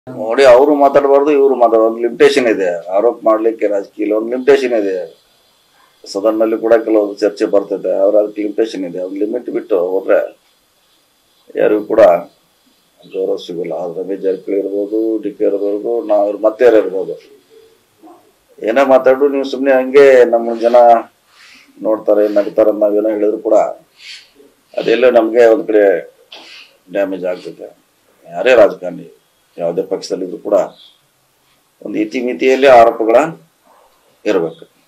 ನೋಡಿ ಅವರು ಮಾತಾಡಬಾರ್ದು ಇವರು ಮಾತಾಡ ಒಂದು ಲಿಮಿಟೇಷನ್ ಇದೆ ಆರೋಪ ಮಾಡ್ಲಿಕ್ಕೆ ರಾಜಕೀಯ ಒಂದು ಲಿಮಿಟೇಷನ್ ಇದೆ ಸದನ್ನಲ್ಲಿ ಕೂಡ ಕೆಲವೊಂದು ಚರ್ಚೆ ಬರ್ತೈತೆ ಅವ್ರ ಅದಕ್ಕೆ ಲಿಮಿಟೇಷನ್ ಇದೆ ಒಂದು ಲಿಮಿಟ್ ಬಿಟ್ಟು ಹೋದ್ರೆ ಯಾರಿಗೂ ಕೂಡ ಗೌರವ ಸಿಗೋಲ್ಲ ಅದು ರಮೇಶ್ ಜಾರಕಿಹೊಳಿ ಇರ್ಬೋದು ಡಿ ಕೆ ಇರ್ಬೋದು ನಾವು ಮತ್ತೆ ಯಾರು ಇರ್ಬೋದು ಏನೇ ಮಾತಾಡು ನೀವು ಸುಮ್ಮನೆ ಹಂಗೆ ನಮ್ಮ ಜನ ನೋಡ್ತಾರೆ ನಗ್ತಾರೆ ನಾವೇನೋ ಹೇಳಿದ್ರು ಕೂಡ ಅದೆಲ್ಲೋ ನಮಗೆ ಒಂದು ಕಡೆ ಡ್ಯಾಮೇಜ್ ಆಗ್ತದೆ ಯಾರೇ ರಾಜಕಾರಣಿ ಯಾವುದೇ ಪಕ್ಷದಲ್ಲಿದ್ರು ಕೂಡ ಒಂದು ಇತಿಮಿತಿಯಲ್ಲಿ ಆರೋಪಗಳ ಇರಬೇಕು